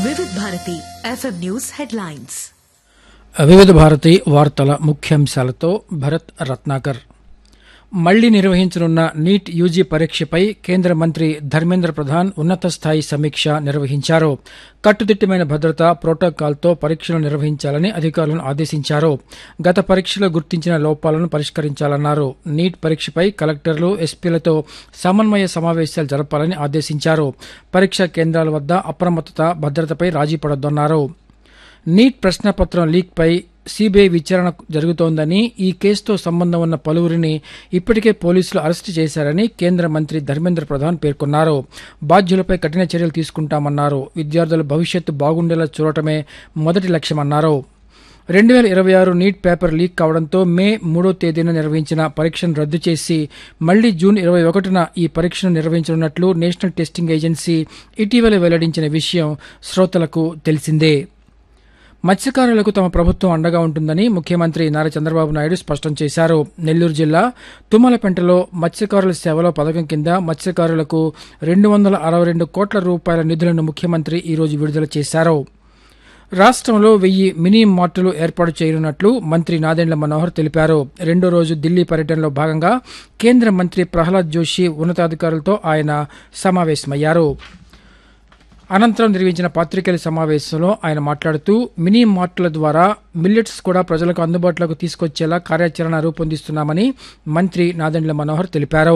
వివిధ Bharati FM news headlines వివిధ భారతి వార్తల ముఖ్యాంశాలతో భరత్ రత్నాకర్ మళ్లీ నిర్వహించనున్న నీట్ యూజీ పరీక్షపై కేంద్ర మంత్రి ధర్మేంద్ర ప్రధాన్ ఉన్నత స్థాయి సమీక్ష నిర్వహించారు కట్టుదిట్టమైన భద్రత ప్రోటోకాల్తో పరీక్షలు నిర్వహించాలని అధికారులను ఆదేశించారు గత పరీక్షలో గుర్తించిన లోపాలను పరిష్కరించాలన్నారు నీట్ పరీక్షపై కలెక్టర్లు ఎస్పీలతో సమన్వయ సమావేశాలు జరపాలని ఆదేశించారు పరీక్షా కేంద్రాల వద్ద అప్రమత్తత భద్రతపై రాజీ పడొద్దన్నారు నీట్ ప్రశ్నపత్రం లీక్పై సీబీఐ విచారణ జరుగుతోందని ఈ కేసుతో సంబంధం ఉన్న పలువురిని ఇప్పటికే పోలీసులు అరెస్టు చేశారని కేంద్ర మంత్రి ధర్మేంద్ర ప్రధాన్ పేర్కొన్నారు బాధ్యులపై కఠిన చర్యలు తీసుకుంటామన్నారు విద్యార్థుల భవిష్యత్తు బాగుండేలా చూడటమే మొదటి లక్ష్యమన్నారు రెండు వేల ఇరవై ఆరు నీట్ పేపర్ లీక్ కావడంతో మే మూడో తేదీన నిర్వహించిన పరీక్షను రద్దు చేసి మళ్లీ జూన్ ఇరవై ఒకటిన ఈ పరీక్షను నిర్వహించనున్నట్లు నేషనల్ టెస్టింగ్ ఏజెన్సీ ఇటీవల వెల్లడించిన విషయం శ్రోతలకు తెలిసిందే మత్స్యకారులకు తమ ప్రభుత్వం అండగా ఉంటుందని ముఖ్యమంత్రి నారా చంద్రబాబు నాయుడు స్పష్టం చేశారు నెల్లూరు జిల్లా తుమ్మలపెంటలో మత్స్యకారుల సేవలో పథకం కింద మత్స్యకారులకు రెండు వందల అరవై రెండు కోట్ల రూపాయల నిధులను ముఖ్యమంత్రి ఈరోజు విడుదల చేశారు రాష్ట్రంలో వెయ్యి మినీ మార్టులు ఏర్పాటు చేయనున్నట్లు మంత్రి నాదెండ్ల మనోహర్ తెలిపారు రెండో రోజు ఢిల్లీ పర్యటనలో భాగంగా కేంద్ర మంత్రి ప్రహ్లాద్ జోషి ఉన్నతాధికారులతో ఆయన సమావేశమయ్యారు అనంతరం నిర్వహించిన పాత్రికేయుల సమావేశంలో ఆయన మాట్లాడుతూ మినీ మార్టుల ద్వారా మిల్లెట్స్ కూడా ప్రజలకు అందుబాటులోకి తీసుకొచ్చేలా కార్యాచరణ రూపొందిస్తున్నామని మంత్రి నాదెండ్ల మనోహర్ తెలిపారు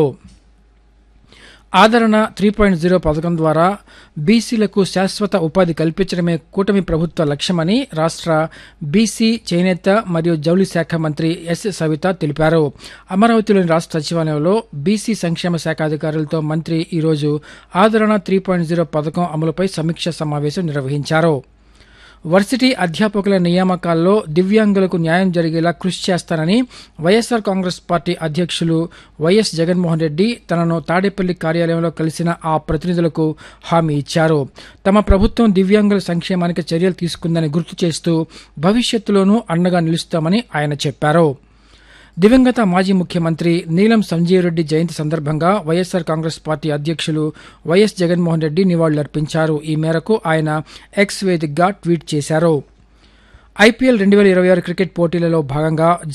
ఆదరణ త్రీ పాయింట్ జీరో పథకం ద్వారా బీసీలకు శాశ్వత ఉపాధి కల్పించడమే కూటమి ప్రభుత్వ లక్ష్యమని రాష్ట్ర బీసీ చేనేత మరియు జౌళి శాఖ మంత్రి ఎస్ సవిత తెలిపారు అమరావతిలోని రాష్ట్ర సచివాలయంలో బీసీ సంక్షేమ శాఖ అధికారులతో మంత్రి ఈరోజు ఆదరణ త్రీ పాయింట్ జీరో పథకం అమలుపై సమీక్ష సమావేశం నిర్వహించారు వర్సిటీ అధ్యాపకుల నియామకాల్లో దివ్యాంగులకు న్యాయం జరిగేలా కృషి చేస్తానని వైఎస్సార్ కాంగ్రెస్ పార్టీ అధ్యక్షులు వైఎస్ జగన్మోహన్ రెడ్డి తనను తాడేపల్లి కార్యాలయంలో కలిసిన ఆ ప్రతినిధులకు హామీ ఇచ్చారు తమ ప్రభుత్వం దివ్యాంగుల సంక్షేమానికి చర్యలు తీసుకుందని గుర్తు చేస్తూ భవిష్యత్తులోనూ అండగా నిలుస్తామని ఆయన చెప్పారు దివంగత మాజీ ముఖ్యమంత్రి నీలం సంజీవరెడ్డి జయంతి సందర్భంగా వైఎస్సార్ కాంగ్రెస్ పార్టీ అధ్యక్షులు వైఎస్ జగన్మోహన్ రెడ్డి నివాళులర్పించారు ఈ మేరకు ఆయన ఎక్స్ వేదికగా ట్వీట్ చేశారు ఐపీఎల్ రెండు వేల ఇరవై ఆరు క్రికెట్ పోటీలలో భాగంగా